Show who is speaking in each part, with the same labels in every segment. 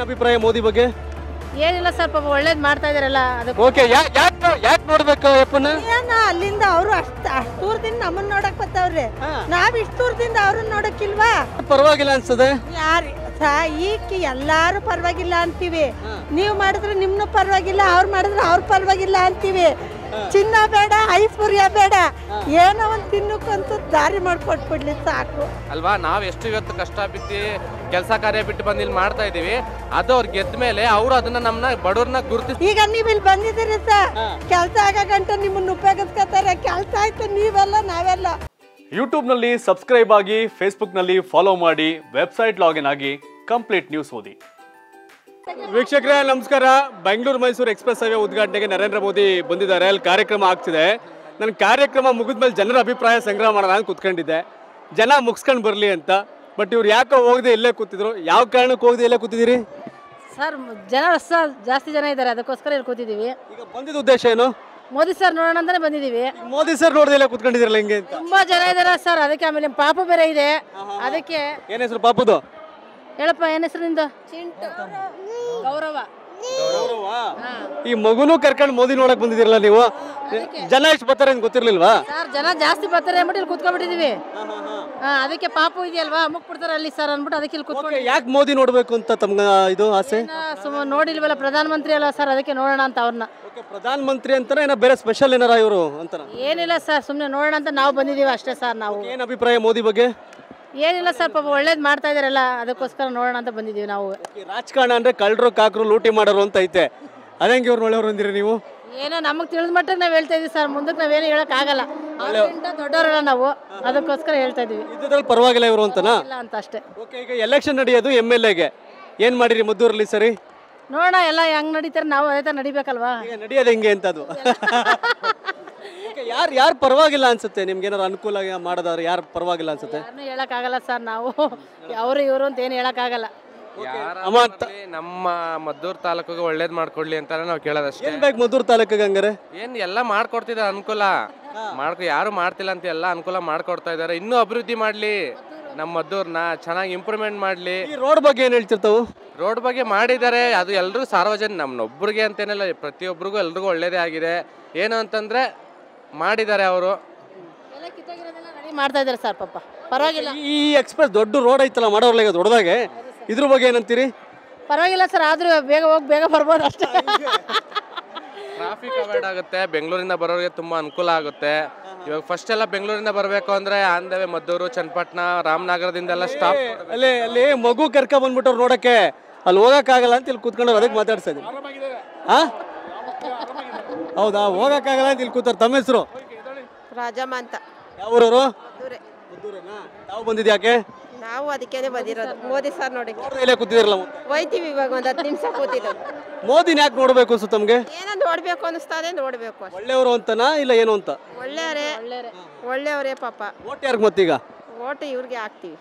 Speaker 1: ಅಭಿಪ್ರಾಯ ಮೋದಿ ಬಗ್ಗೆ
Speaker 2: ಏನಿಲ್ಲ ಸರ್ ಪಾಪ ಒಳ್ಳೇದು ಮಾಡ್ತಾ ಇದಾರಲ್ಲ ಅದಕ್ಕೆ
Speaker 1: ಓಕೆ ಯಾಕೆ ಯಾಕೆ ನೋಡ್ಬೇಕು ಯಪ್ಪನ
Speaker 3: ಏನ ಅಲ್ಲಿಂದ ಅವರು ಅಷ್ಟ ಅಷ್ಟ್ ದೂರದಿಂದ ನಮ್ಮನ್ನ ನೋಡಕ್ ಬರ್ತಾವ್ರಿ ನಾವ್ ಇಷ್ಟ ದೂರದಿಂದ ಅವ್ರನ್ನ ನೋಡಕ್ಕಿಲ್ವಾ
Speaker 1: ಪರವಾಗಿಲ್ಲ ಅನ್ಸದೆ
Speaker 3: ಯಾರು ಈಗ ಎಲ್ಲಾರು ಪರವಾಗಿಲ್ಲ ಅಂತೀವಿ ನೀವು ಮಾಡಿದ್ರೆ ನಿಮ್ನು ಪರವಾಗಿಲ್ಲ ಅವ್ರು ಮಾಡಿದ್ರೆ ಅವ್ರ ಪರವಾಗಿಲ್ಲ ಅಂತೀವಿ ಚಿನ್ನ ಬೇಡ ಐಶ್ವರ್ಯ ಬೇಡ ಏನೋ ಒಂದು ತಿನ್ನಕ್ಕಂತೂ ದಾರಿ ಮಾಡ್ಕೊಟ್ಬಿಡ್ಲಿ ಸಾಕು
Speaker 4: ಅಲ್ವಾ ನಾವ್ ಎಷ್ಟು ಇವತ್ತು ಕಷ್ಟ ಬಿದ್ದು ಕೆಲಸ ಕಾರ್ಯ ಬಿಟ್ಟು ಬಂದು ಇಲ್ಲಿ ಮಾಡ್ತಾ ಇದೀವಿ ಅದು ಅವ್ರು ಗೆದ್ದ ಮೇಲೆ ಅವರು ಅದನ್ನ ನಮ್ಮನ್ನ ಬಡವ್ರನ್ನ ಗುರುತಿಸಿ
Speaker 3: ಈಗ ನೀವು ಇಲ್ಲಿ ಬಂದಿದ್ದೀರಿ ಸರ್ ಕೆಲಸ ಆಗೋ ಗಂಟ ನಿಮ್ಮನ್ನ ಉಪಯೋಗಿಸ್ಕೊತಾರೆ ಕೆಲಸ ಆಯ್ತು ನೀವೆಲ್ಲ ನಾವೆಲ್ಲ
Speaker 5: ಯೂಟ್ಯೂಬ್ನಲ್ಲಿ ಸಬ್ಸ್ಕ್ರೈಬ್ ಆಗಿ ಫೇಸ್ಬುಕ್ನಲ್ಲಿ ಫಾಲೋ ಮಾಡಿ ವೆಬ್ಸೈಟ್ ಲಾಗಿನ್ ಆಗಿ ಕಂಪ್ಲೀಟ್ ನ್ಯೂಸ್ ಓದಿ
Speaker 1: ವೀಕ್ಷಕರೇ ನಮಸ್ಕಾರ ಬೆಂಗಳೂರು ಮೈಸೂರು ಎಕ್ಸ್ಪ್ರೆಸ್ ಹೈವೇ ಉದ್ಘಾಟನೆಗೆ ನರೇಂದ್ರ ಮೋದಿ ಬಂದಿದ್ದಾರೆ ಅಲ್ಲಿ ಕಾರ್ಯಕ್ರಮ ಆಗ್ತಿದೆ ನನ್ನ ಕಾರ್ಯಕ್ರಮ ಮುಗಿದ್ಮೇಲೆ ಜನರ ಅಭಿಪ್ರಾಯ ಸಂಗ್ರಹ ಮಾಡೋಣ ಅಂತ ಕುತ್ಕೊಂಡಿದ್ದೆ ಜನ ಮುಗಿಸ್ಕೊಂಡು ಬರಲಿ ಅಂತ ಬಟ್ ಇವ್ರು ಯಾಕೋ ಹೋಗದೆ ಇಲ್ಲೇ ಕೂತಿದ್ರು ಯಾವ ಕಾರಣಕ್ಕೆ ಹೋಗದೆ ಇಲ್ಲೇ ಕೂತಿದ್ದೀರಿ
Speaker 2: ಸರ್ ಜನ ಸರ್ ಜಾಸ್ತಿ ಜನ ಇದ್ದಾರೆ ಅದಕ್ಕೋಸ್ಕರ ಇಲ್ಲಿ ಕೂತಿದ್ದೀವಿ
Speaker 1: ಈಗ ಬಂದಿದ್ದ ಉದ್ದೇಶ ಏನು
Speaker 2: ಮೋದಿ ಸರ್ ನೋಡೋಣ ಅಂತಾನೆ ಬಂದಿದ್ದೀವಿ
Speaker 1: ಈಗ ಮೋದಿ ಸರ್ ನೋಡ್ದೆ ಇಲ್ಲೇ ಕೂತ್ಕೊಂಡಿದ್ದೀರಲ್ಲ ಹಿಂಗೆ ಅಂತ
Speaker 2: ತುಂಬಾ ಜನ ಇದ್ದಾರೆ ಸರ್ ಅದಕ್ಕೆ ಆಮೇಲೆ ಪಾಪ ಬೇರೆ ಇದೆ ಅದಕ್ಕೆ
Speaker 1: ಏನ್ ಹೆಸರು ಪಾಪುದು
Speaker 2: ಹೇಳಪ್ಪ ಏನ್ ಹೆಸರು ನಿಂದು ಗೌರವ ಹಾ.
Speaker 1: ಈ ಮಗುನೂ ಕರ್ಕೊಂಡು ಮೋದಿ ನೋಡಕ್ ಬಂದಿದ್ದೀರಲ್ಲ ನೀವು ಜನ ಎಷ್ಟು ಬರ್ತಾರೆ ಅಂತ ಗೊತ್ತಿರ್ಲಿಲ್ವಾ
Speaker 2: ಸರ್ ಜನ ಜಾಸ್ತಿ ಬರ್ತಾರೆ ಅಂದ್ಬಿಟ್ಟು ಇಲ್ಲಿ ಕುತ್ಕೊಂಡ್ಬಿಟ್ಟಿದೀವಿ ಹಾ ಅದಕ್ಕೆ ಪಾಪು ಇದೆಯಲ್ವಾ ಮುಕ್ ಬಿಡ್ತಾರೆ ಅಲ್ಲಿ ಸರ್ ಅಂದ್ಬಿಟ್ಟು ಅದಕ್ಕೆ ಇಲ್ಲಿ ಕುತ್ಕೊಂಡು
Speaker 1: ಯಾಕೆ ಮೋದಿ ನೋಡ್ಬೇಕು ಅಂತ ತಮ್ಗ ಇದು ಆಸೆ
Speaker 2: ಸುಮ್ಮನೆ ನೋಡಿಲ್ವಲ್ಲ ಪ್ರಧಾನಮಂತ್ರಿ ಅಲ್ಲ ಸರ್ ಅದಕ್ಕೆ ನೋಡೋಣ ಅಂತ ಅವ್ರನ್ನ
Speaker 1: ಓಕೆ ಪ್ರಧಾನ ಮಂತ್ರಿ ಅಂತಾನೆ ಏನೋ ಬೇರೆ ಸ್ಪೆಷಲ್ ಏನಾರ ಇವರು ಅಂತಾನ
Speaker 2: ಏನಿಲ್ಲ ಸರ್ ಸುಮ್ಮನೆ ನೋಡೋಣ ಅಂತ ನಾವು ಬಂದಿದ್ದೀವಿ ಅಷ್ಟೇ ಸರ್ ನಾವು
Speaker 1: ಏನ್ ಅಭಿಪ್ರಾಯ ಮೋದಿ ಬಗ್ಗೆ
Speaker 2: ಏನಿಲ್ಲ ಸರ್ ಪಾಪ ಒಳ್ಳೇದು ಮಾಡ್ತಾ ಇದಾರಲ್ಲ ಅದಕ್ಕೋಸ್ಕರ ನೋಡೋಣ ಅಂತ ಬಂದಿದ್ದೀವಿ ನಾವು
Speaker 1: ಈ ರಾಜಕಾರಣ ಅಂದ್ರೆ ಕಳ್ಳರು ಕಾಕರು ಲೂಟಿ ಮಾಡೋರು ಅಂತ ಐತೆ ಅದಂಗೆ ಇವ್ರು ಒಳ್ಳೆಯವ್ರು ಅಂದಿರಿ ನೀವು
Speaker 2: ಏನೋ ನಮಗೆ ತಿಳಿದ ಮಟ್ಟಿಗೆ ನಾವು ಹೇಳ್ತಾ ಇದೀವಿ ಸರ್ ಮುಂದಕ್ಕೆ ನಾವೇನು ಹೇಳೋಕ್ಕಾಗಲ್ಲ ಅವ್ರಿಗಿಂತ ದೊಡ್ಡವರಲ್ಲ ನಾವು ಅದಕ್ಕೋಸ್ಕರ ಹೇಳ್ತಾ ಇದೀವಿ
Speaker 1: ಇದ್ರಲ್ಲಿ ಪರವಾಗಿಲ್ಲ ಇವರು ಅಂತನಾ
Speaker 2: ಇಲ್ಲ ಅಂತ ಅಷ್ಟೇ
Speaker 1: ಓಕೆ ಈಗ ಎಲೆಕ್ಷನ್ ನಡೆಯೋದು ಎಮ್ ಎಲ್ ಎಗೆ ಏನ್ ಮಾಡಿರಿ ಮದ್ದೂರಲ್ಲಿ ಸರಿ
Speaker 2: ನೋಡೋಣ ಎಲ್ಲ ಹೆಂಗ್ ನಡೀತಾರೆ ನಾವು ಅದೇ ಥರ ನಡಿಬೇಕಲ್ವಾ
Speaker 1: ಈಗ ನಡೆಯೋದು ಹೆಂಗೆ ಅಂತ ಅದು ಯಾರು ಯಾರು ಪರವಾಗಿಲ್ಲ ಅನ್ಸುತ್ತೆ ನಿಮ್ಗೆ ಏನಾರು ಅನುಕೂಲ ಮಾಡೋದಾದ್ರೆ ಯಾರು ಪರವಾಗಿಲ್ಲ ಅನ್ಸುತ್ತೆ
Speaker 2: ಯಾರನ್ನೂ ಹೇಳೋಕ್ಕಾಗಲ್ಲ ಸರ್ ನಾವು ಅವರು ಇವರು ಅಂತ ಏನು ಹೇಳೋಕ್ಕಾಗಲ್ಲ
Speaker 1: ಅಮ್ಮ ತ-
Speaker 4: ನಮ್ಮ ಮದ್ದೂರ್ ತಾಲೂಕಿಗೆ ಒಳ್ಳೇದ್ ಮಾಡ್ಕೊಡ್ಲಿ ಅಂತಾನೆ ನಾವು ಕೇಳೋದಷ್ಟೇ
Speaker 1: ಏನ್ ಬೇಕು ಮದ್ದೂರು ತಾಲೂಕಿಗೆ ಹಂಗಾರೆ
Speaker 4: ಏನ್ ಎಲ್ಲ ಮಾಡ್ಕೊಡ್ತಿದ್ದಾರೆ ಅನುಕೂಲ ಮಾಡ್ಕೊ ಯಾರು ಮಾಡ್ತಿಲ್ಲ ಅಂತ ಎಲ್ಲ ಅನುಕೂಲ ಮಾಡ್ಕೊಡ್ತಾ ಇದಾರೆ ಇನ್ನೂ ಅಭಿವೃದ್ಧಿ ಮಾಡ್ಲಿ ನಮ್ಮ ಮದ್ದೂರ್ನ ಚೆನ್ನಾಗಿ ಇಂಪ್ರೂವ್ಮೆಂಟ್ ಮಾಡ್ಲಿ
Speaker 1: ಈ ರೋಡ್ ಬಗ್ಗೆ ಏನ್ ಹೇಳ್ತಿರ್ತಾವು
Speaker 4: ರೋಡ್ ಬಗ್ಗೆ ಮಾಡಿದ್ದಾರೆ ಅದು ಎಲ್ರಿಗೂ ಸಾರ್ವಜನಿಕ ನಮ್ಮನ್ನೊಬ್ರಿಗೆ ಅಂತೇನಿಲ್ಲ ಪ್ರತಿಯೊಬ್ಬರಿಗೂ ಎಲ್ರಿಗೂ ಒಳ್ಳೇದೇ ಆಗಿದೆ ಏನು ಅಂತಂದ್ರೆ ಮಾಡಿದ್ದಾರೆ ಅವರು
Speaker 2: ಎಲ್ಲ ಕಿತ್ತಾಗಿರೋದೆಲ್ಲ ರೆಡಿ ಮಾಡ್ತಾ ಇದ್ದಾರೆ ಸರ್ ಪಾಪ ಪರವಾಗಿಲ್ಲ
Speaker 1: ಈ ಎಕ್ಸ್ಪ್ರೆಸ್ ದೊಡ್ಡ ರೋಡ್ ಐತಲ್ಲ ಮಾಡೋರ್ಲ ಈಗ ದೊಡ್ಡದಾಗೆ ಇದ್ರ ಬಗ್ಗೆ ಏನಂತೀರಿ
Speaker 2: ಪರವಾಗಿಲ್ಲ ಸರ್ ಆದ್ರೂ ಬೇಗ ಹೋಗಿ ಬೇಗ ಬರ್ಬೋದು ಅಷ್ಟೇ
Speaker 4: ಟ್ರಾಫಿಕ್ ಅವಾಯ್ಡ್ ಆಗುತ್ತೆ ಬೆಂಗಳೂರಿಂದ ಬರೋರಿಗೆ ತುಂಬಾ ಅನುಕೂಲ ಆಗುತ್ತೆ ಇವಾಗ ಫಸ್ಟ್ ಎಲ್ಲ ಬೆಂಗಳೂರಿಂದ ಬರಬೇಕು ಅಂದ್ರೆ on the way Maddur Channapatna ರಾಮನಗರದಿಂದೆಲ್ಲ ಸ್ಟಾಪ್
Speaker 1: ಅಲ್ಲಿ ಅಲ್ಲಿ ಮಗು ಕರ್ಕ ಬಂದ್ಬಿಟ್ಟವ್ರು ನೋಡಕ್ಕೆ ಅಲ್ಲಿ ಹೋಗಕ್ಕಾಗಲ್ಲ ಅಂತ ಇಲ್ಲಿ ಕೂತ್ಕೊಂಡು ಅದಕ್ಕೆ ಮಾತಾಡ್ತಾ ಇದ್ದೀನಿ ಹಾ ಹೌದಾ ಹೋಗಕ್ಕಾಗಲ್ಲ ಅಂತ ಇಲ್ಲಿ ಕೂತಾರ ತಮ್ಮ ಹೆಸರು
Speaker 6: ರಾಜಮ್ಮ ಅಂತ
Speaker 1: ಯಾವ ಊರವರು
Speaker 6: ದೂರೆ
Speaker 1: ತಾವು ಬಂದಿದ್ದು ಯಾಕೆ
Speaker 6: ನಾವು ಅದಕ್ಕೇನೆ ಬಂದಿರೋದು ಮೋದಿ ಸರ್ ನೋಡಿ
Speaker 1: ನೋಡ್ದೆ ಇಲ್ಲೇ ಕೂತಿದಿರಲ್ಲ
Speaker 6: ಹೋಯ್ತೀವಿ ಇವಾಗ ಒಂದು ಹತ್ತು ನಿಮಿಷ ಕೂತಿದ್ದು
Speaker 1: ಮೋದಿನ ಯಾಕೆ ನೋಡ್ಬೇಕು ಅನ್ಸುತ್ತೆ ತಮ್ಗೆ
Speaker 6: ಏನೋ ನೋಡ್ಬೇಕು ಅನಿಸ್ತದೆ ನೋಡ್ಬೇಕು ಅಷ್ಟೇ
Speaker 1: ಒಳ್ಳೆಯವರು ಅಂತನಾ ಇಲ್ಲ ಏನು ಅಂತ
Speaker 6: ಒಳ್ಳೆಯವರೇ ಒಳ್ಳೆಯವರೇ ಪಾಪ
Speaker 1: ಓಟ್ ಯಾರಿಗೆ ಮತ್ತೀಗ
Speaker 6: ಓಟು ಇವ್ರಿಗೆ ಹಾಕ್ತೀವಿ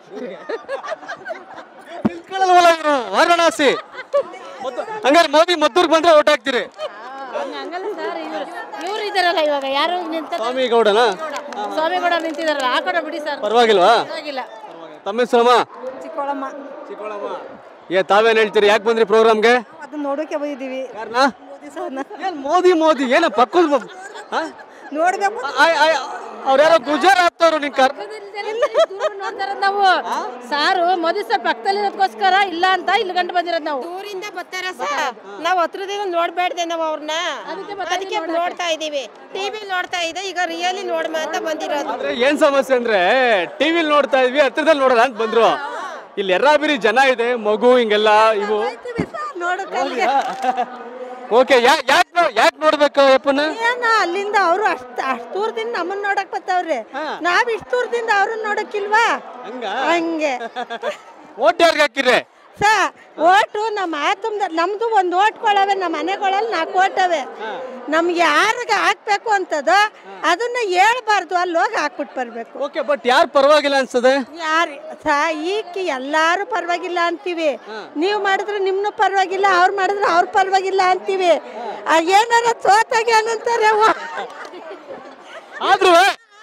Speaker 1: ನಿಂತ್ಕೊಳ್ಳಲ್ವಲ್ಲ ಇವ್ರು? ವಾರಣಾಸಿ ಮದ್ದು- ಹಂಗಾರೆ ಮೋದಿ ಮದ್ದೂರ್ಗೆ ಬಂದ್ರೆ ಓಟ್ ಹಾಕ್ತೀರಿ
Speaker 2: ಹಂಗಲ್ಲ ಸರ್ ಇವ್ರು ಇವ್ರು ಇದಾರಲ್ಲ ಇವಾಗ ಯಾರು ನಿಂತ
Speaker 1: ಸ್ವಾಮಿ ಗೌಡನಾ
Speaker 2: ಸ್ವಾಮಿಗೌಡ ನಿಂತಿದಾರಲ್ಲ ಆ ಕಡೆ ಬಿಡಿ ಸರ್
Speaker 1: ಪರವಾಗಿಲ್ವಾ
Speaker 2: ಪರವಾಗಿಲ್ಲ
Speaker 1: ತಮ್ಮ ಹೆಸರಮ್ಮ
Speaker 3: ಚಿಕ್ಕೋಳಮ್ಮ
Speaker 1: ಚಿಕ್ಕೋಳಮ್ಮ ಏ ತಾವೇನ್ ಹೇಳ್ತೀರಿ ಯಾಕೆ ಬಂದ್ರಿ ಪ್ರೋಗ್ರಾಮ್ಗೆ
Speaker 3: ಅದನ್ನ ನೋಡೋಕೆ ಬಂದಿದ್ದೀವಿ
Speaker 1: ಯಾರನ್ನ ಏನ್ ಮೋದಿ ಮೋದಿ ಏನ ಪಕ್ಕದ ಬ- ಆ?
Speaker 3: ನೋಡ್ಬೇಕು
Speaker 1: ಆಯ್- ಆಯ್- ಅವ್ರು ಯಾರೋ ಗುಜರಾತ್ ಅವರು ನಿನ್ ಕರ್
Speaker 2: ನೋಡ್ತಾರ ನಾವು ಸಾರು ಮೋದಿ ಸರ್ ಪಕ್ಕದಲ್ಲಿ ಇರೋದಕ್ಕೋಸ್ಕರ ಇಲ್ಲ ಅಂತ ಇಲ್ಲಿ ಗಂಟು ಬಂದಿರೋದು ನಾವು
Speaker 6: ಊರಿಂದ ಬರ್ತಾರ ಸರ್ ನಾವು ಹತ್ರದಿಂದ ನೋಡ್ಬೇಡ್ದೆ ನಾವು ಅವ್ರನ್ನ ಅದಕ್ಕೆ ನೋಡ್ತಾ ಇದೀವಿ ಟಿವಿ ನೋಡ್ತಾ ಇದ್ದೆ ಈಗ ರಿಯಲಿ ನೋಡ್ಮ ಅಂತ ಬಂದಿರೋದು
Speaker 1: ಆದ್ರೆ ಏನ್ ಸಮಸ್ಯೆ ಅಂದ್ರೆ ಟಿವಿಲ್ ನೋಡ್ತಾ ಇದ್ವಿ ಹತ್ರದಲ್ಲಿ ನೋಡೋಣ ಅಂತ ಬಂದ್ರು ಇಲ್ಲಿ ಎರ್ರಾಬಿರಿ ಜನ ಇದೆ ಮಗು ಹಿಂಗೆಲ್ಲ ಇವು
Speaker 3: ನೋಡಕ್ಕೆ
Speaker 1: ಓಕೆ ಯಾಕೆ ಯಾಕೆ ನೋಡ್ಬೇಕು ಯಪ್ಪನ
Speaker 3: ಏನ ಅಲ್ಲಿಂದ ಅವರು ಅಷ್ಟ್ ಅಷ್ಟ್ ದೂರದಿಂದ ನಮ್ಮನ್ನ ನೋಡಕ್ ಬರ್ತಾವ್ರಿ ನಾವ್ ಇಷ್ಟ ದೂರದಿಂದ ಅವ್ರನ್ನ ನೋಡಕ್ಕಿಲ್ವಾ ಹಂಗೆ
Speaker 1: ಓಟ್ ಯಾರಿಗೆ ಹಾಕಿರಿ
Speaker 3: ಸ ಓಟು ನಮ್ಮ ಆತಮ್ದ ನಮ್ದು ಒಂದು ಓಟ್ಗಳವೆ ನಮ್ಮ ಮನೆಗಳಲ್ಲಿ ನಾಲ್ಕು ಓಟವೆ ನಮ್ಗೆ ಯಾರಿಗೆ ಹಾಕ್ಬೇಕು ಅಂತದ ಅದನ್ನ ಹೇಳ್ಬಾರ್ದು ಅಲ್ಲಿ ಹೋಗಿ ಹಾಕ್ಬಿಟ್ಟು ಬರ್ಬೇಕು
Speaker 1: ಓಕೆ ಬಟ್ ಯಾರು ಪರವಾಗಿಲ್ಲ ಅನ್ಸದೆ
Speaker 3: ಯಾರು ಸ ಈಗ ಎಲ್ಲಾರು ಪರವಾಗಿಲ್ಲ ಅಂತೀವಿ ನೀವು ಮಾಡಿದ್ರೆ ನಿಮ್ನು ಪರವಾಗಿಲ್ಲ ಅವ್ರು ಮಾಡಿದ್ರೆ ಅವ್ರ ಪರವಾಗಿಲ್ಲ ಅಂತೀವಿ ಆ ಏನಾರ ಸೋತಾಗ ಏನಂತಾರೆ ವ-
Speaker 1: ಆದ್ರೂ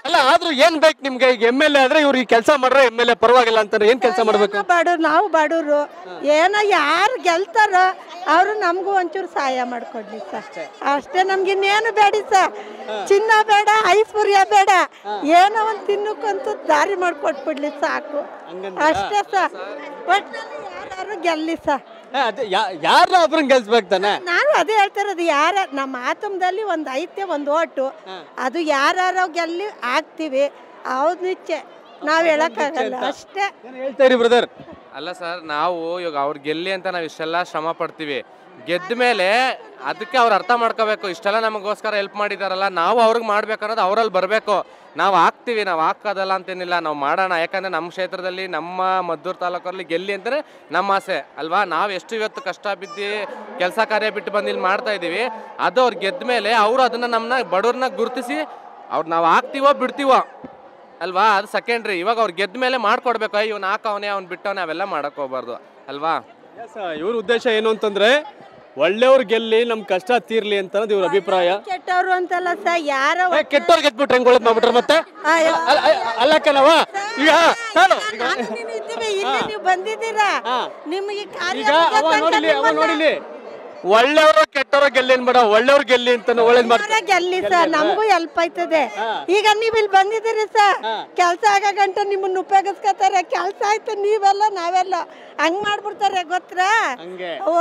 Speaker 1: ಅಲ್ಲ ಆದ್ರೂ ಏನ್ ಬೇಕು ನಿಮ್ಗೆ ಈಗ ಎಮ್ ಎಲ್ ಎ ಆದ್ರೆ ಇವ್ರು ಈ ಕೆಲಸ ಮಾಡ್ರೆ ಎಮ್ ಎಲ್ ಎ ಪರವಾಗಿಲ್ಲ ಅಂತಾರೆ ಏನ್ ಕೆಲಸ ಮಾಡ್ಬೇಕು
Speaker 3: ಏನೋ ಬಡವ್ರು ನಾವು ಬಡವರು ಏನೋ ಯಾರು ಗೆಲ್ತಾರೋ ಅವರು ನಮಗೂ ಒಂಚೂರು ಸಹಾಯ ಮಾಡ್ಕೊಡ್ಲಿ ಸರ್ ಅಷ್ಟೇ ನಮ್ಗೆ ಇನ್ನೇನು ಬೇಡಿ ಸರ್ ಚಿನ್ನ ಬೇಡ ಐಶ್ವರ್ಯ ಬೇಡ ಏನೋ ಒಂದು ತಿನ್ನಕ್ಕಂತೂ ದಾರಿ ಮಾಡ್ಕೊಟ್ಬಿಡ್ಲಿ ಸಾಕು ಅಷ್ಟೇ ಸರ್ ಒಟ್ಟಿನಲ್ಲಿ ಯಾರು ಗೆಲ್ಲಿ ಸರ್
Speaker 1: ಯಾರನ್ನ ಒಬ್ರನ್ನ ಗೆಲ್ಸ್ಬೇಕು ತಾನೆ
Speaker 3: ನಾನು ಅದೇ ಹೇಳ್ತಾ ಇರೋದು ಯಾರ ನಮ್ಮ ಆತಮದಲ್ಲಿ ಒಂದು ಐತೆ ಒಂದು ಓಟು ಅದು ಯಾರು ಗೆಲ್ಲಿ ಆಗ್ತೀವಿ ಅವ್ರ ನಿಚ್ಚೆ ನಾವು ಹೇಳಕ್ಕಾಗಲ್ಲ ಅಷ್ಟೇ
Speaker 1: ಏನ್ ಹೇಳ್ತಾ ಇರಿ ಬ್ರದರ್
Speaker 4: ಅಲ್ಲ ಸರ್ ನಾವು ಇವಾಗ ಅವ್ರು ಗೆಲ್ಲಿ ಅಂತ ನಾವು ಇಷ್ಟೆಲ್ಲ ಶ್ರಮ ಪಡ್ತೀವಿ ಗೆದ್ದ ಮೇಲೆ ಅದಕ್ಕೆ ಅವ್ರು ಅರ್ಥ ಮಾಡ್ಕೋಬೇಕು ಇಷ್ಟೆಲ್ಲ ನಮಗೋಸ್ಕರ ಹೆಲ್ಪ್ ಮಾಡಿದಾರಲ್ಲ ನಾವು ಅವ್ರಿಗೆ ಮಾಡ್ಬೇಕು ಅನ್ನೋದು ಅವರಲ್ಲಿ ಬರಬೇಕು ನಾವು ಹಾಕ್ತೀವಿ ನಾವು ಹಾಕೋದಲ್ಲ ಅಂತೇನಿಲ್ಲ ನಾವು ಮಾಡೋಣ ಯಾಕಂದ್ರೆ ನಮ್ಮ ಕ್ಷೇತ್ರದಲ್ಲಿ ನಮ್ಮ ಮದ್ದೂರು ತಾಲೂಕಲ್ಲಿ ಗೆಲ್ಲಿ ಅಂತಲೇ ನಮ್ಮ ಆಸೆ ಅಲ್ವಾ ನಾವು ಎಷ್ಟು ಇವತ್ತು ಕಷ್ಟ ಬಿದ್ದು ಕೆಲಸ ಕಾರ್ಯ ಬಿಟ್ಟು ಬಂದು ಇಲ್ಲಿ ಮಾಡ್ತಾ ಇದ್ದೀವಿ ಅದು ಅವ್ರು ಗೆದ್ದ ಮೇಲೆ ಅವರು ಅದನ್ನು ನಮ್ಮನ್ನ ಬಡವ್ರನ್ನ ಗುರುತಿಸಿ ಅವ್ರು ನಾವು ಹಾಕ್ತೀವೋ ಬಿಡ್ತೀವೋ ಅಲ್ವಾ ಅದು ಸೆಕೆಂಡ್ರಿ ಇವಾಗ ಅವ್ರು ಗೆದ್ದ ಮೇಲೆ ಮಾಡ್ಕೊಡ್ಬೇಕು ಇವ್ನು ಹಾಕವನೇ ಅವ್ನು ಬಿಟ್ಟವನೇ ಅವೆಲ್ಲ ಮಾಡಕ್ ಹೋಗ್ಬಾರ್ದು ಅಲ್ವಾ
Speaker 1: ಇವ್ರ ಉದ್ದೇಶ ಏನು ಅಂತಂದ್ರೆ ಒಳ್ಳೆಯವ್ರು ಗೆಲ್ಲಿ ನಮ್ ಕಷ್ಟ ತೀರ್ಲಿ ಅಂತ ಅನ್ನೋದು ಇವ್ರ ಅಭಿಪ್ರಾಯ
Speaker 3: ಕೆಟ್ಟವರು ಅಂತಲ್ಲ ಸರ್ ಯಾರೋ
Speaker 1: ಏ, ಕೆಟ್ಟವ್ರ್ ಗೆದ್ಬಿಟ್ರೆ ಹೆಂಗ್ ಒಳ್ಳೇದ್ ಮಾಡ್ಬಿಟ್ರೆ ಮತ್ತೆ
Speaker 3: ಅಯ್ಯೋ.
Speaker 1: ಅಲ್ಲ- ಅಲ್ಲ- ಅಲ್ಲ ಕಣವ ಈಗ ತಾಳು ಈಗ
Speaker 3: ನಾನು ನೀನು ಇದ್ದೀವಿ ಇಲ್ಲಿ ನೀವು ಬಂದಿದ್ದೀರಾ ನಿಮಗೆ ಕಾರ್ಯ
Speaker 1: ಈಗ ಅವ ನೋಡಿಲಿ ಅವ ನೋಡಿಲಿ ಒಳ್ಳೆಯವರು ಕೆಟ್ಟವರು ಗೆಲ್ಲಿ ಅನ್ಬೇಡ ಒಳ್ಳೆಯವ್ರು ಗೆಲ್ಲಿ ಅಂತ ಒಳ್ಳೇದ್ ಮಾಡ್ತಾರೆ
Speaker 3: ಯಾರ ಗೆಲ್ಲಿ ಸರ್ ನಮಗೂ ಹೆಲ್ಪ್ ಆಯ್ತದೆ ಈಗ ನೀವ್ ಇಲ್ಲಿ ಬಂದಿದ್ದೀರಿ ಸರ್ ಕೆಲಸ ಆಗೋ ಗಂಟ ನಿಮ್ಮನ್ನ ಉಪಯೋಗಿಸ್ಕೊತಾರೆ ಕೆಲಸ ಆಯ್ತು ನೀವೆಲ್ಲ ನಾವೆಲ್ಲ ಹಂಗ್ ಮಾಡ್ಬಿಡ್ತಾರೆ ಗೊತ್ತಾ
Speaker 1: ಹಂಗೆ
Speaker 3: ಓ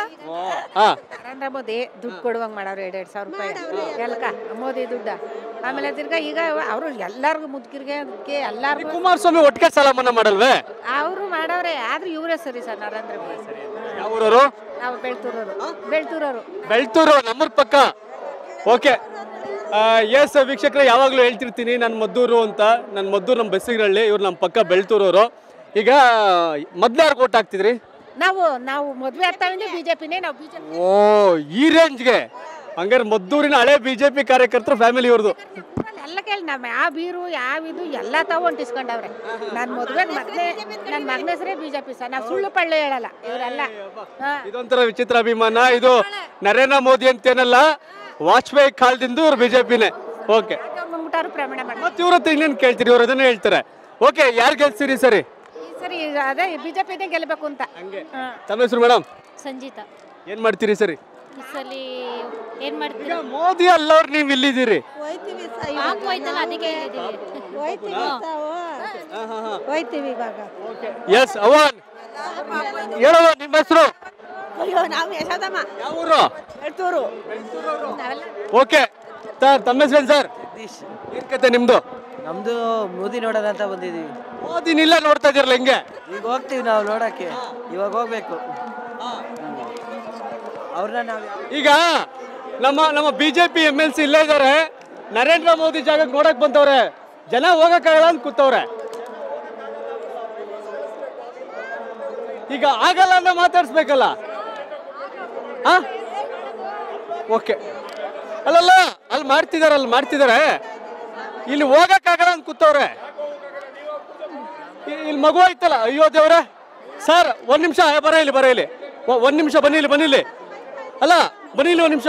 Speaker 1: ಹಾ
Speaker 7: ನರೇಂದ್ರ ಮೋದಿ ದುಡ್ಡು ಕೊಡುವಂಗೆ ಮಾಡವ್ರು ಎರಡು ಎರಡು ಸಾವಿರ ರೂಪಾಯಿ ಎಲ್ಕ ಮೋದಿ ದುಡ್ಡ ಆಮೇಲೆ ತಿರ್ಗಾ ಈಗ ಅವರು ಎಲ್ಲರಿಗೂ ಮುದುಕಿರ್ಗೆ ಅದಕ್ಕೆ ಎಲ್ಲರಿಗೂ
Speaker 1: ಕುಮಾರಸ್ವಾಮಿ ಒಟ್ಟಿಗೆ ಸಾಲ ಮನ್ನಾ ಮಾಡಲ್ವೇ
Speaker 7: ಅವರು ಮಾಡವ್ರೆ ಆದ್ರೂ ಇವರೇ ಸರಿ ಸರ್ ನರೇಂದ್ರ ಮೋದಿ
Speaker 1: ಯಾವ ಊರವರು
Speaker 7: ನಾವು ಬೆಳ್ತೂರವರು ಬೆಳ್ತೂರವರು
Speaker 1: ಬೆಳ್ತೂರು ನಮ್ಮೂರ್ ಪಕ್ಕ ಓಕೆ ಎಸ್ ವೀಕ್ಷಕರೇ ಯಾವಾಗಲೂ ಹೇಳ್ತಿರ್ತೀನಿ ನನ್ನ ಮದ್ದೂರು ಅಂತ ನನ್ನ ಮದ್ದೂರು ನಮ್ಮ ಬಸ್ಸಿಗರಳ್ಳಿ ಇವ್ರು ನಮ್ಮ ಪಕ್ಕ ಬೆಳ್ತೂರವರು ಈಗ ಮೊದ್ಲಾರ್ಗೆ ಓಟ್ ಹಾಕ್ತಿದ್ರಿ
Speaker 7: ನಾವು ನಾವು ಮದುವೆ ಆಗ್ತಾವಿಂದ ಬಿಜೆಪಿನೇ ನಾವು ಬಿಜೆಪಿ
Speaker 1: ಓ ಈ ರೇಂಜ್ಗೆ ಹಂಗಾರೆ ಮದ್ದೂರಿನ ಹಳೆ ಬಿಜೆಪಿ ಕಾರ್ಯಕರ್ತರು ಫ್ಯಾಮಿಲಿ ಇವ್ರದ್ದು
Speaker 7: ಎಲ್ಲ ಕೇಳಿ ನಮ್ಮ ಯಾವ ಬೀರು ಯಾವ ಇದು ಎಲ್ಲ ತಾವು ಅಂಟಿಸ್ಕೊಂಡವ್ರೆ ನನ್ನ ಮದುವೆ ಮಗನೇ ನನ್ನ ಮಗನ ಹೆಸರೇ ಬಿಜೆಪಿ ಸರ್ ನಾವು ಸುಳ್ಳು ಪಳ್ಳು ಹೇಳಲ್ಲ ಇವರೆಲ್ಲ ಹಾ
Speaker 1: ಇದೊಂಥರ ವಿಚಿತ್ರ ಅಭಿಮಾನ ಇದು ನರೇಂದ್ರ ಮೋದಿ ಅಂತೇನಲ್ಲ ವಾಜಪೇಯಿ ಕಾಲದಿಂದ ಇವ್ರು ಬಿಜೆಪಿನೇ ಓಕೆ
Speaker 7: ಬಂದ್ಬಿಟ್ಟಾರು ಪ್ರಮಾಣ ಮಾಡಿ
Speaker 1: ಮತ್ತೆ ಇವ್ರ ಹತ್ರ ಇನ್ನೇನು ಕೇಳ್ತೀರಿ ಇವ್ರು ಅದನ್ನೇ ಹೇಳ್ತಾರೆ ಓಕೆ ಯಾರು ಗೆಲ್ಸಿರಿ ಸರಿ
Speaker 7: ಈ ಸರಿ ಅದೇ ಬಿಜೆಪಿನೇ ಗೆಲ್ಲಬೇಕು ಅಂತ ಹಾ.
Speaker 1: ತಮ್ಮ ಹೆಸರು ಮೇಡಮ್
Speaker 8: ಸಂಜಿತಾ
Speaker 1: ಏನ್ ಮಾಡ್ತೀರಿ ಸರಿ
Speaker 8: ಈ ಸಲ ಏನ್ ಮಾಡ್ತೀವಿ
Speaker 1: ಈಗ ಮೋದಿ ಅಲ್ಲವ್ರು ನೀವು ಇಲ್ಲಿದ್ದೀರಿ
Speaker 3: ಹೋಯ್ತೀವಿ ಸರ್
Speaker 8: ಹಾಕ್ ಹೋಯ್ತಲ್ಲ ಅದಕ್ಕೆ ಹೇಳಿದೀವಿ
Speaker 3: ಹೋಯ್ತೀವಿ ಸರ್ ಹೋಯ್ತೀವಿ ಇವಾಗ
Speaker 1: ಎಸ್ ಅವನ್ ಹೇಳುವ ನಿಮ್ಮ ಹೆಸರು
Speaker 6: ಅಯ್ಯೋ ನಾವು ಯಶೋದಮ್ಮ
Speaker 1: ಯಾವ ಊರು
Speaker 6: ಹೇಳ್ತೂರು
Speaker 1: ಓಕೆ ಸರ್ ತಮ್ಮ ಹೆಸರೇನು ಸರ್ ಏನ್ ಕತೆ ನಿಮ್ದು
Speaker 9: ನಮ್ದು ಮೋದಿ ನೋಡೋಣ ಅಂತ ಬಂದಿದೀವಿ
Speaker 1: ಮೋದಿನಿಲ್ಲ ನೋಡ್ತಾ ಇದ್ದೀರಲ್ಲ ಹೆಂಗೆ
Speaker 9: ಈಗ ಹೋಗ್ತೀವಿ ನಾವು ನೋಡಕ್ಕೆ ಇವಾಗ ಹೋಗ್ಬೇಕು ಅವ್ರನ್ನ ನಾವು
Speaker 1: ಈಗ ನಮ್ಮ ನಮ್ಮ ಬಿಜೆಪಿ ಎಮ್ ಎಲ್ ಸಿ ಇಲ್ಲೇ ಇದ್ದಾರೆ ನರೇಂದ್ರ ಮೋದಿ ಜಾಗಕ್ಕೆ ನೋಡಕ್ ಬಂತವ್ರೆ ಜನ ಹೋಗಕ್ಕಾಗಲ್ಲ ಅಂತ ಕೂತವ್ರೆ ಈಗ ಆಗಲ್ಲ ಅಂತ ಮಾತಾಡ್ಸ್ಬೇಕಲ್ಲ ಹಾ ಓಕೆ ಅಲ್ಲಲ್ಲ ಅಲ್ಲಿ ಮಾಡ್ತಿದಾರೆ ಅಲ್ಲಿ ಮಾಡ್ತಿದಾರೆ ಇಲ್ಲಿ ಹೋಗಕ್ಕಾಗಲ್ಲ ಅಂತ ಕೂತವ್ರೆ ಇ- ಇಲ್ಲಿ ಮಗು ಐತಲ್ಲ ಅಯ್ಯೋ ದೇವ್ರೆ ಸರ್ ಒಂದ್ ನಿಮಿಷ ಬರ ಇಲ್ಲಿ ಬರ ಇಲ್ಲಿ ಒ- ಒಂದ್ ನಿಮಿಷ ಬನ್ನಿ ಇಲ್ಲಿ ಬನ್ನಿ ಇಲ್ಲಿ ಅಲ್ಲ ಬನ್ನಿ ಇಲ್ಲಿ ಒಂದ್ ನಿಮಿಷ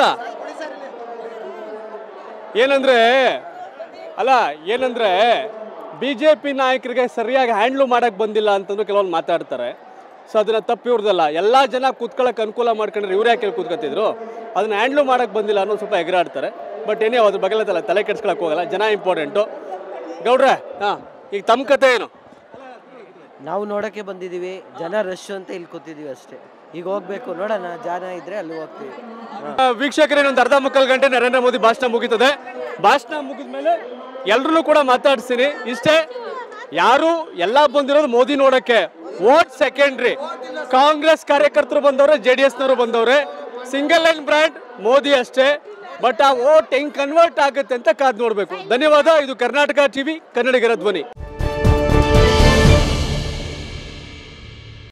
Speaker 1: ಏನಂದ್ರೆ ಅಲ್ಲ ಏನಂದ್ರೆ ಬಿ ಜೆ ಪಿ ನಾಯಕರಿಗೆ ಸರಿಯಾಗಿ ಹ್ಯಾಂಡ್ಲು ಮಾಡಕ್ ಬಂದಿಲ್ಲ ಅಂತಂದು ಕೆಲವೊಂದು ಮಾತಾಡ್ತಾರೆ ಸೊ ಅದನ್ನ ತಪ್ಪು ಇವ್ರದಲ್ಲ ಎಲ್ಲ ಜನ ಕೂತ್ಕೊಳ್ಳೋಕೆ ಅನುಕೂಲ ಮಾಡ್ಕೊಂಡ್ರೆ ಇವ್ರು ಯಾಕೆ ಕೂತ್ಕೊತಿದ್ರು ಅದನ್ನ ಹ್ಯಾಂಡ್ಲು ಮಾಡಕ್ ಬಂದಿಲ್ಲ ಅನ್ನೋ ಸ್ವಲ್ಪ ಎಗರಾಡ್ತಾರೆ ಬಟ್ ಏನೇ ಅದ್ರ ಬಗ್ಗೆ ತಲೆ ತಲೆ ಕೆಡ್ಸ್ಕೊಳಕ್ ಹೋಗಲ್ಲ ಜನ ಇಂಪಾರ್ಟೆಂಟು ಗೌಡ್ರೆ ಹಾಂ ಈಗ ತಮ್ಮ ಕತೆ ಏನು
Speaker 9: ನಾವು ನೋಡಕ್ಕೆ ಬಂದಿದೀವಿ ಜನ ರಶ್ ಅಂತ ಇಲ್ಲಿ ಕೂತಿದೀವಿ ಅಷ್ಟೇ ಈಗ ಹೋಗ್ಬೇಕು ನೋಡೋಣ ಜನ ಇದ್ರೆ ಅಲ್ಲಿ ಹೋಗ್ತೀವಿ
Speaker 1: ಆ, ವೀಕ್ಷಕರೇ ಇನ್ನೊಂದು ಅರ್ಧ ಮುಕ್ಕಾಲು ಗಂಟೆ ನರೇಂದ್ರ ಮೋದಿ ಭಾಷಣ ಮುಗೀತದೆ ಭಾಷಣ ಮುಗಿದ ಮೇಲೆ ಎಲ್ಲರೂ ಕೂಡ ಮಾತಾಡ್ತೀನಿ ಇಷ್ಟೇ ಯಾರು ಎಲ್ಲ ಬಂದಿರೋದು ಮೋದಿ ನೋಡಕ್ಕೆ ವೋಟ್ ಸೆಕೆಂಡ್ರಿ ಕಾಂಗ್ರೆಸ್ ಕಾರ್ಯಕರ್ತರು ಬಂದವ್ರೆ ಜೆ ಡಿ ಎಸ್ನವರು ಬಂದವ್ರೆ ಸಿಂಗಲ್ ಲೈನ್ ಬ್ರ್ಯಾಂಡ್ ಮೋದಿ ಅಷ್ಟೇ ಬಟ್ ಆ ವೋಟ್ ಹೆಂಗ್ ಕನ್ವರ್ಟ್ ಆಗುತ್ತೆ ಅಂತ ಕಾದ್ ನೋಡ್ಬೇಕು ಧನ್ಯವಾದ ಇದು ಕರ್ನಾಟಕ ಟಿವಿ ಕನ್ನಡಿಗರ ಧ್ವನಿ